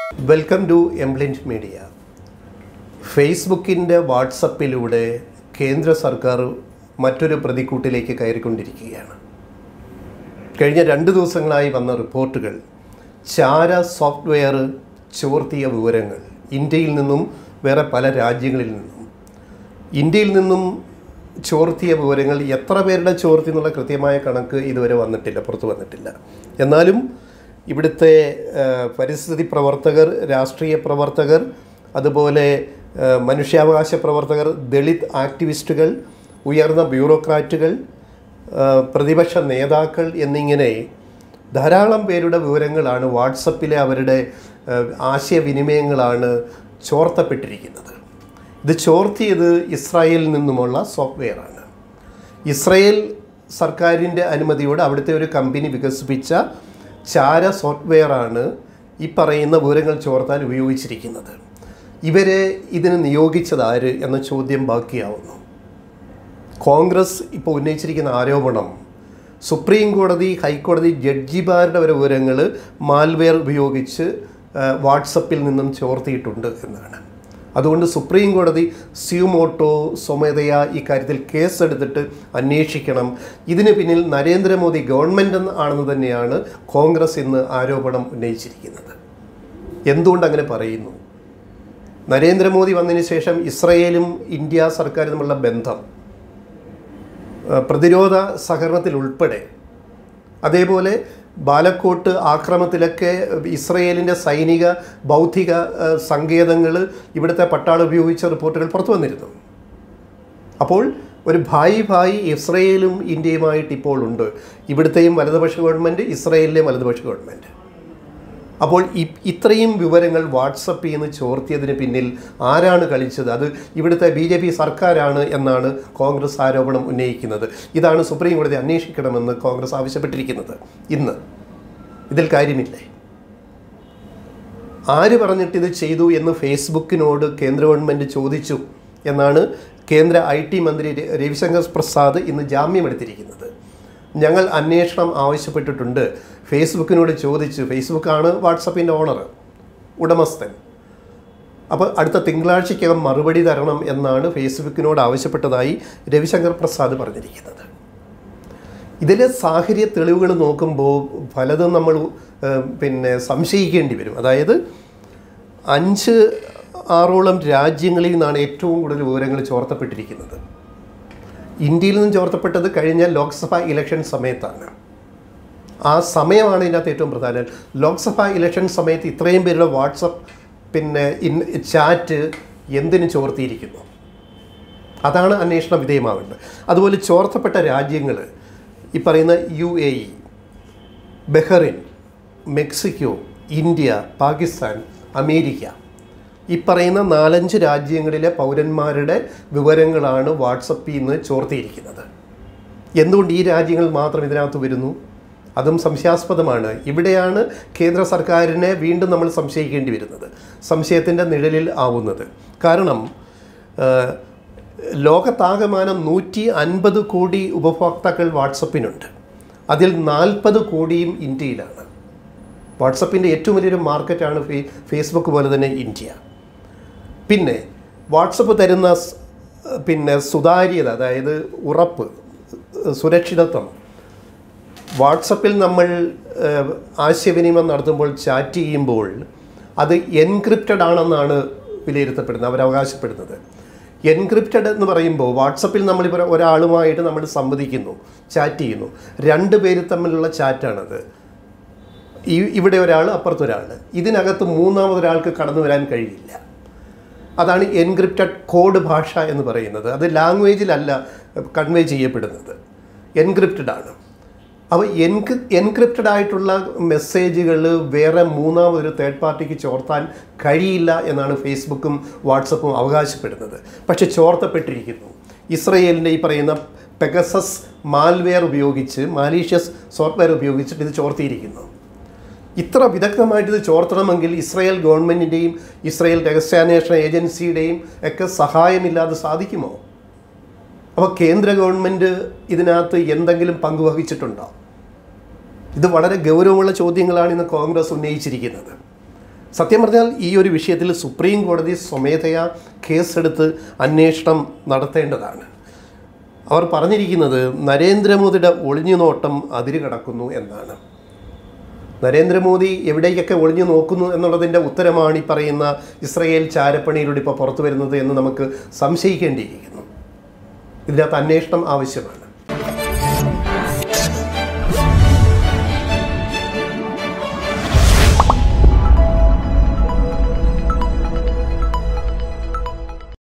welcome to എംബ്ലിൻറ്റ് media ഫേസ്ബുക്കിൻ്റെ വാട്സപ്പിലൂടെ കേന്ദ്ര സർക്കാർ മറ്റൊരു പ്രതിക്കൂട്ടിലേക്ക് കയറിക്കൊണ്ടിരിക്കുകയാണ് കഴിഞ്ഞ രണ്ട് ദിവസങ്ങളായി വന്ന റിപ്പോർട്ടുകൾ ചാര സോഫ്റ്റ്വെയർ ചോർത്തിയ വിവരങ്ങൾ ഇന്ത്യയിൽ നിന്നും വേറെ പല രാജ്യങ്ങളിൽ നിന്നും ഇന്ത്യയിൽ നിന്നും ചോർത്തിയ വിവരങ്ങൾ എത്ര പേരുടെ ചോർത്തി എന്നുള്ള കൃത്യമായ കണക്ക് ഇതുവരെ വന്നിട്ടില്ല പുറത്തു വന്നിട്ടില്ല എന്നാലും ഇവിടുത്തെ ആ, പരിസ്ഥിതി പ്രവർത്തകർ രാഷ്ട്രീയ പ്രവർത്തകർ അതുപോലെ ആ, മനുഷ്യാവകാശ പ്രവർത്തകർ ദളിത് ആക്ടിവിസ്റ്റുകൾ ഉയർന്ന ബ്യൂറോക്രാറ്റുകൾ ആ, പ്രതിപക്ഷ നേതാക്കൾ എന്നിങ്ങനെ ധാരാളം പേരുടെ വിവരങ്ങളാണ് വാട്സപ്പിലെ അവരുടെ ആ, ആശയവിനിമയങ്ങളാണ് ചോർത്തപ്പെട്ടിരിക്കുന്നത് ഇത് ചോർത്തിയത് ഇസ്രായേലിൽ നിന്നുമുള്ള സോഫ്റ്റ്വെയറാണ് ഇസ്രായേൽ സർക്കാരിൻ്റെ അനുമതിയോടെ അവിടുത്തെ ഒരു കമ്പനി വികസിപ്പിച്ച ചാര സോഫ്റ്റ്വെയറാണ് ഈ പറയുന്ന വിവരങ്ങൾ ചോർത്താൻ ഉപയോഗിച്ചിരിക്കുന്നത് ഇവരെ ഇതിന് നിയോഗിച്ചത് ആര് എന്ന ചോദ്യം ബാക്കിയാവുന്നു കോൺഗ്രസ് ഇപ്പോൾ ഉന്നയിച്ചിരിക്കുന്ന ആരോപണം സുപ്രീം കോടതി ഹൈക്കോടതി ജഡ്ജിമാരുടെ വരെ വിവരങ്ങൾ മാൽവെയർ ഉപയോഗിച്ച് ആ, വാട്സപ്പിൽ നിന്നും ചോർത്തിയിട്ടുണ്ട് എന്നാണ് അതുകൊണ്ട് സുപ്രീം കോടതി സ്യൂമോട്ടോ സ്വമേധയ ഇക്കാര്യത്തിൽ കേസെടുത്തിട്ട് അന്വേഷിക്കണം ഇതിന് പിന്നിൽ നരേന്ദ്രമോദി ഗവൺമെൻറ് ആണെന്ന് തന്നെയാണ് കോൺഗ്രസ് ഇന്ന് ആരോപണം ഉന്നയിച്ചിരിക്കുന്നത് എന്തുകൊണ്ട് അങ്ങനെ പറയുന്നു നരേന്ദ്രമോദി വന്നതിന് ശേഷം ഇസ്രയേലും ഇന്ത്യ സർക്കാരും തമ്മിലുള്ള ബന്ധം ഏഹ് പ്രതിരോധ സഹകരണത്തിൽ ഉൾപ്പെടെ അതേപോലെ ബാലക്കോട്ട് ആക്രമണത്തിലൊക്കെ ഇസ്രയേലിൻ്റെ സൈനിക ബൗദ്ധിക ഏഹ് സങ്കേതങ്ങൾ ഇവിടുത്തെ പട്ടാളം ഉപയോഗിച്ച റിപ്പോർട്ടുകൾ പുറത്തു വന്നിരുന്നു അപ്പോൾ ഒരു ഭായി ഭായി ഇസ്രയേലും ഇന്ത്യയുമായിട്ട് ഇപ്പോൾ ഉണ്ട് ഇവിടുത്തെയും വലതുപക്ഷ ഗവൺമെൻറ് ഇസ്രയേലിലെയും വലതുപക്ഷ ഗവൺമെൻറ് അപ്പോൾ ഇ- ഇത്രയും വിവരങ്ങൾ വാട്സപ്പിൽ നിന്ന് ചോർത്തിയതിന് പിന്നിൽ ആരാണ് കളിച്ചത് അത് ഇവിടുത്തെ ബി ജെ പി സർക്കാരാണ് എന്നാണ് കോൺഗ്രസ് ആരോപണം ഉന്നയിക്കുന്നത് ഇതാണ് സുപ്രീം കോടതി അന്വേഷിക്കണമെന്ന് കോൺഗ്രസ് ആവശ്യപ്പെട്ടിരിക്കുന്നത് ഇന്ന് ഇതിൽ കാര്യമില്ലേ ആര് പറഞ്ഞിട്ട് ഇത് ചെയ്തു എന്ന് ഫേസ്ബുക്കിനോട് കേന്ദ്ര ഗവൺമെൻറ് ചോദിച്ചു എന്നാണ് കേന്ദ്ര ഐ ടി മന്ത്രി ര- രവിശങ്കർ പ്രസാദ് ഇന്ന് ജാമ്യമെടുത്തിരിക്കുന്നത് ഞങ്ങൾ അന്വേഷണം ആവശ്യപ്പെട്ടിട്ടുണ്ട് ഫേസ്ബുക്കിനോട് ചോദിച്ചു ഫേസ്ബുക്കാണ് വാട്സപ്പിൻ്റെ ഓണർ ഉടമസ്ഥൻ അപ്പോൾ അടുത്ത തിങ്കളാഴ്ചയ്ക്കകം മറുപടി തരണം എന്നാണ് ഫേസ്ബുക്കിനോട് ആവശ്യപ്പെട്ടതായി രവിശങ്കർ പ്രസാദ് പറഞ്ഞിരിക്കുന്നത് ഇതിലെ സാഹചര്യ തെളിവുകൾ നോക്കുമ്പോൾ പലതും നമ്മൾ ഏഹ്, പിന്നെ സംശയിക്കേണ്ടി വരും അതായത് അഞ്ച് ആറോളം രാജ്യങ്ങളിൽ നിന്നാണ് ഏറ്റവും കൂടുതൽ വിവരങ്ങൾ ചോർത്തപ്പെട്ടിരിക്കുന്നത് ഇന്ത്യയിൽ നിന്നും ചോർത്തപ്പെട്ടത് കഴിഞ്ഞ ലോക്സഭാ ഇലക്ഷൻ സമയത്താണ് ആ സമയമാണ് ഇതിനകത്ത് ഏറ്റവും പ്രധാനം ലോക്സഭാ ഇലക്ഷൻ സമയത്ത് ഇത്രയും പേരുടെ വാട്സപ്പ് പിന്നെ ഇൻ ചാറ്റ് എന്തിനു ചോർത്തിയിരിക്കുന്നു അതാണ് അന്വേഷണ വിധേയമാവേണ്ടത് അതുപോലെ ചോർത്തപ്പെട്ട രാജ്യങ്ങൾ ഈ പറയുന്ന U A E Bahrain Mexico India Pakistan America ഈ പറയുന്ന നാലഞ്ച് രാജ്യങ്ങളിലെ പൗരന്മാരുടെ വിവരങ്ങളാണ് വാട്സപ്പിൽ നിന്ന് ചോർത്തിയിരിക്കുന്നത് എന്തുകൊണ്ട് ഈ രാജ്യങ്ങൾ മാത്രം ഇതിനകത്ത് വരുന്നു അതും സംശയാസ്പദമാണ് ഇവിടെയാണ് കേന്ദ്ര സർക്കാരിനെ വീണ്ടും നമ്മൾ സംശയിക്കേണ്ടി വരുന്നത് സംശയത്തിൻ്റെ നിഴലിൽ ആവുന്നത് കാരണം ആ, ലോകത്താകമാനം നൂറ്റി അൻപത് കോടി ഉപഭോക്താക്കൾ വാട്സപ്പിനുണ്ട് അതിൽ നാൽപ്പത് കോടിയും ഇന്ത്യയിലാണ് വാട്സപ്പിൻ്റെ ഏറ്റവും വലിയൊരു മാർക്കറ്റാണ് ഫേ ഫേസ്ബുക്ക് പോലെ തന്നെ ഇന്ത്യ പിന്നെ വാട്സപ്പ് തരുന്ന സ്- പിന്നെ സുതാര്യത അതായത് ഉറപ്പ് സുരക്ഷിതത്വം വാട്സപ്പിൽ നമ്മൾ ഏഹ്, ആശയവിനിമയം നടത്തുമ്പോൾ ചാറ്റ് ചെയ്യുമ്പോൾ അത് എൻക്രിപ്റ്റഡ് ആണെന്നാണ് വിലയിരുത്തപ്പെടുന്നത് അവർ അവകാശപ്പെടുന്നത് എൻക്രിപ്റ്റഡ് എന്ന് പറയുമ്പോൾ വാട്സപ്പിൽ നമ്മളിപ്പോൾ ഒരാളുമായിട്ട് നമ്മൾ സംവദിക്കുന്നു ചാറ്റ് ചെയ്യുന്നു രണ്ട് പേര് തമ്മിലുള്ള ചാറ്റാണത് ഈ ഇവിടെ ഒരാൾ അപ്പുറത്തൊരാൾ ഇതിനകത്ത് മൂന്നാമതൊരാൾക്ക് കടന്നു വരാൻ കഴിയില്ല അതാണ് എൻക്രിപ്റ്റഡ് കോഡ് ഭാഷ എന്ന് പറയുന്നത് അത് ലാംഗ്വേജിലല്ല കൺവേ ചെയ്യപ്പെടുന്നത് എൻക്രിപ്റ്റഡ് ആണ് അപ്പോൾ എൻക് എൻക്രിപ്റ്റഡ് ആയിട്ടുള്ള മെസ്സേജുകൾ വേറെ മൂന്നാമതൊരു തേർഡ് പാർട്ടിക്ക് ചോർത്താൻ കഴിയില്ല എന്നാണ് ഫേസ്ബുക്കും വാട്സപ്പും അവകാശപ്പെടുന്നത് പക്ഷെ ചോർത്തപ്പെട്ടിരിക്കുന്നു ഇസ്രയേലിൻ്റെ ഈ പറയുന്ന പെഗസസ് മാൽവെയർ ഉപയോഗിച്ച് മാലീഷ്യസ് സോഫ്റ്റ്വെയർ ഉപയോഗിച്ചിട്ട് ഇത് ചോർത്തിയിരിക്കുന്നു ഇത്ര വിദഗ്ധമായിട്ട് ഇത് ചോർത്തണമെങ്കിൽ ഇസ്രായേൽ ഗവൺമെൻറ്റിൻ്റെയും ഇസ്രായേൽ രഹസ്യാന്വേഷണ ഏജൻസിയുടെയും ഒക്കെ സഹായമില്ലാതെ സാധിക്കുമോ അപ്പോൾ കേന്ദ്ര ഗവൺമെൻറ് ഇതിനകത്ത് എന്തെങ്കിലും പങ്കുവഹിച്ചിട്ടുണ്ടോ ഇത് വളരെ ഗൗരവമുള്ള ചോദ്യങ്ങളാണ് ഇന്ന് കോൺഗ്രസ് ഉന്നയിച്ചിരിക്കുന്നത് സത്യം പറഞ്ഞാൽ ഈ ഒരു വിഷയത്തിൽ സുപ്രീം കോടതി സ്വമേധയാ കേസെടുത്ത് അന്വേഷണം നടത്തേണ്ടതാണ് അവർ പറഞ്ഞിരിക്കുന്നത് നരേന്ദ്രമോദിയുടെ ഒളിഞ്ഞുനോട്ടം അതിര് കടക്കുന്നു എന്നാണ് നരേന്ദ്രമോദി എവിടേക്കൊക്കെ ഒളിഞ്ഞു നോക്കുന്നു എന്നുള്ളതിൻ്റെ ഉത്തരമാണ് ഈ പറയുന്ന ഇസ്രയേൽ ചാരപ്പണിയിലൂടെ ഇപ്പോൾ പുറത്തു വരുന്നത് എന്ന് നമുക്ക് സംശയിക്കേണ്ടിയിരിക്കുന്നു ഇതിനകത്ത് അന്വേഷണം ആവശ്യമാണ്